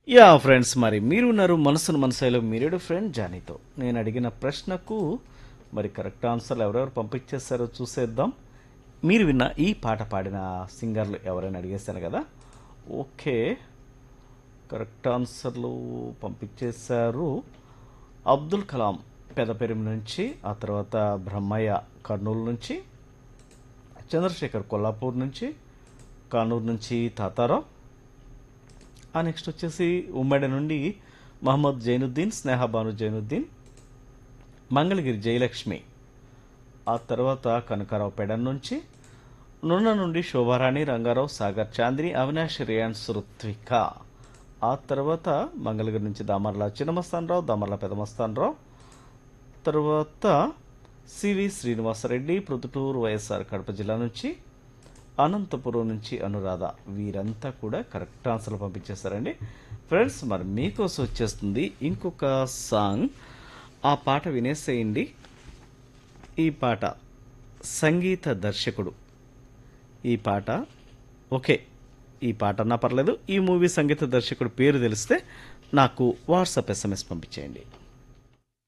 yeah friends మరి మీరు ఉన్నారు మనసును మనసులో మీరేడు ఫ్రెండ్ జానీతో నేను అడిగిన ప్రశ్నకు మరి కరెక్ట్ ఆన్సర్లు ఎవరెవరు పంపించేస్తారో చూసేద్దాం మీరు విన్న ఈ పాట పాడిన సింగర్లు ఎవరైనా అడిగేశాను కదా ఓకే కరెక్ట్ ఆన్సర్లు పంపించేశారు అబ్దుల్ కలాం పెదపెరిమి నుంచి ఆ తర్వాత బ్రహ్మయ్య కర్నూలు నుంచి చంద్రశేఖర్ కొల్లాపూర్ నుంచి కానూరు నుంచి తాతారావు ఆ నెక్స్ట్ వచ్చేసి ఉమ్మడి నుండి మహమ్మద్ జైనుద్దీన్ స్నేహబాను జైనుద్దీన్ మంగళగిరి జయలక్ష్మి ఆ తర్వాత కనకారావు పెడన్ నుంచి నున్న నుండి శోభారాణి రంగారావు సాగర్ చాందిని అవినాష్ రియాన్స్ రుత్విక ఆ తర్వాత మంగళగిరి నుంచి దామర్ల చిన్నమస్తానరావు దామర్ల పెదమస్తానరావు తర్వాత సివి శ్రీనివాసరెడ్డి ప్రొద్దుటూరు వైఎస్ఆర్ కడప జిల్లా నుంచి అనంతపురం నుంచి అనురాధ వీరంతా కూడా కరెక్ట్ ఆన్సర్లు పంపించేశారండి ఫ్రెండ్స్ మరి మీకోసం వచ్చేస్తుంది ఇంకొక సాంగ్ ఆ పాట వినేసేయండి ఈ పాట సంగీత దర్శకుడు ఈ పాట ఓకే ఈ పాట అన్నా పర్లేదు ఈ మూవీ సంగీత దర్శకుడు పేరు తెలిస్తే నాకు వాట్సాప్ ఎస్ఎంఎస్ పంపించేయండి